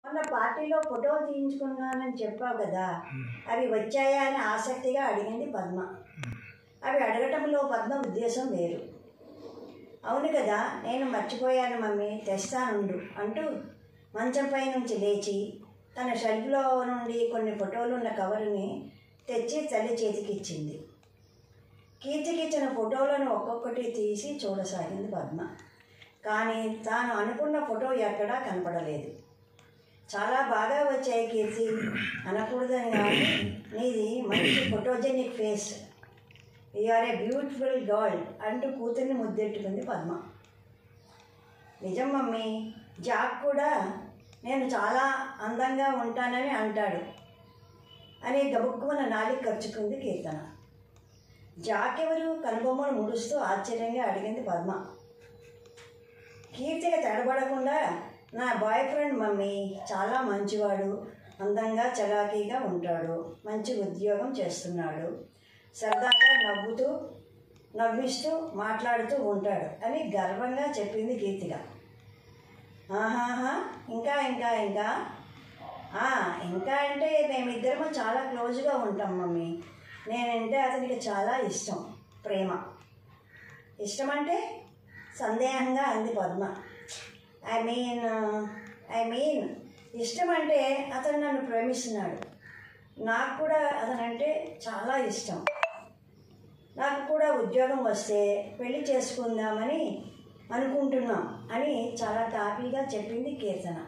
మొన్న పార్టీలో ఫోటోలు తీయించుకున్నానని చెప్పావు కదా అవి వచ్చాయా అని ఆసక్తిగా అడిగింది పద్మ అవి అడగటంలో పద్మ ఉద్దేశం వేరు అవును కదా నేను మర్చిపోయాను మమ్మీ తెస్తానుండు అంటూ మంచంపై నుంచి లేచి తన షెల్ఫ్లో నుండి కొన్ని ఫోటోలు ఉన్న కవరుని తెచ్చి తల్లి చేతికిచ్చింది కీర్తికిచ్చిన ఫోటోలను ఒక్కొక్కటి తీసి చూడసాగింది పద్మ కానీ తాను అనుకున్న ఫోటో ఎక్కడా కనపడలేదు చాలా బాగా వచ్చాయి కీర్తి అనకూడదని కానీ నీది మంచి photogenic face are a beautiful girl అంటూ కూతుర్ని ముద్దెట్టుకుంది పద్మ నిజం మమ్మీ జాక్ కూడా నేను చాలా అందంగా ఉంటానని అంటాడు అని గబుక్కున నాలిక ఖర్చుకుంది కీర్తన జాక్ ఎవరు కనుబొమ్మలు ముడుస్తూ ఆశ్చర్యంగా అడిగింది పద్మ కీర్తికి తడబడకుండా నా బాయ్ ఫ్రెండ్ మమ్మీ చాలా మంచివాడు అందంగా చలాకీగా ఉంటాడు మంచి ఉద్యోగం చేస్తున్నాడు సరదాగా నవ్వుతూ నవ్విస్తూ మాట్లాడుతూ ఉంటాడు అని గర్వంగా చెప్పింది కీర్తిగా ఆహాహా ఇంకా ఇంకా ఇంకా "ఆ, ఇంకా అంటే మేమిద్దరము చాలా క్లోజ్గా ఉంటాం మమ్మీ నేనంటే అతనికి చాలా ఇష్టం ప్రేమ ఇష్టం అంటే సందేహంగా అంది Padma I mean I mean ఇష్టం అంటే అతను నన్ను ప్రేమిస్తున్నాడు నాకు కూడా అతనంటే చాలా ఇష్టం నాకు కూడా ఉద్యోగం వస్తే పెళ్లి చేసుకుందామని అనుకుంటున్నాం అని చాలా తాపీగా చెప్పింది కీర్తన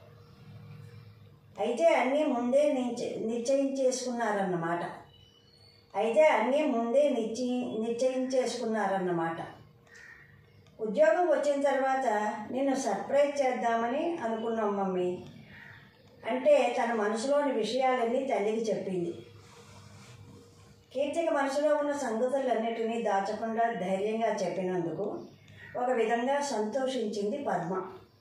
అయితే అన్నీ ముందే నిశ్చ- నిశ్చయించేసుకున్నారన్నమాట అయితే అన్నీ ముందే నిశ్చయి నిశ్చయించేసుకున్నారన్నమాట ఉద్యోగం వచ్చిన తర్వాత నిన్ను సర్ప్రైజ్ చేద్దామని అనుకున్నాం మమ్మీ అంటే తన మనసులోని విషయాలన్నీ తల్లికి చెప్పింది కీర్తిక మనసులో ఉన్న సంగతులన్నిటినీ దాచకుండా ధైర్యంగా చెప్పినందుకు ఒక విధంగా సంతోషించింది పద్మ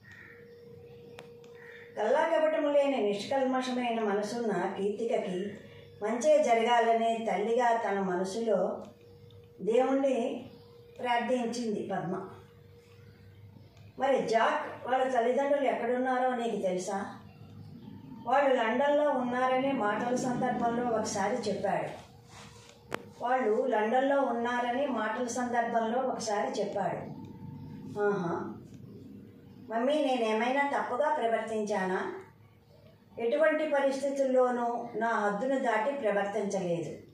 కల్లాకపటము లేని నిష్కల్మషమైన మనసున్న కీర్తికకి మంచే జరగాలనే తల్లిగా తన మనసులో దేవుణ్ణి ప్రార్థించింది పద్మ మరి జాక్ వాళ్ళ తల్లిదండ్రులు ఎక్కడున్నారో నీకు తెలుసా వాళ్ళు లండన్లో ఉన్నారనే మాటల సందర్భంలో ఒకసారి చెప్పాడు వాళ్ళు లండన్లో ఉన్నారని మాటల సందర్భంలో ఒకసారి చెప్పాడు ఆహా మమ్మీ నేనేమైనా తప్పుగా ప్రవర్తించానా ఎటువంటి పరిస్థితుల్లోనూ నా హద్దును దాటి ప్రవర్తించలేదు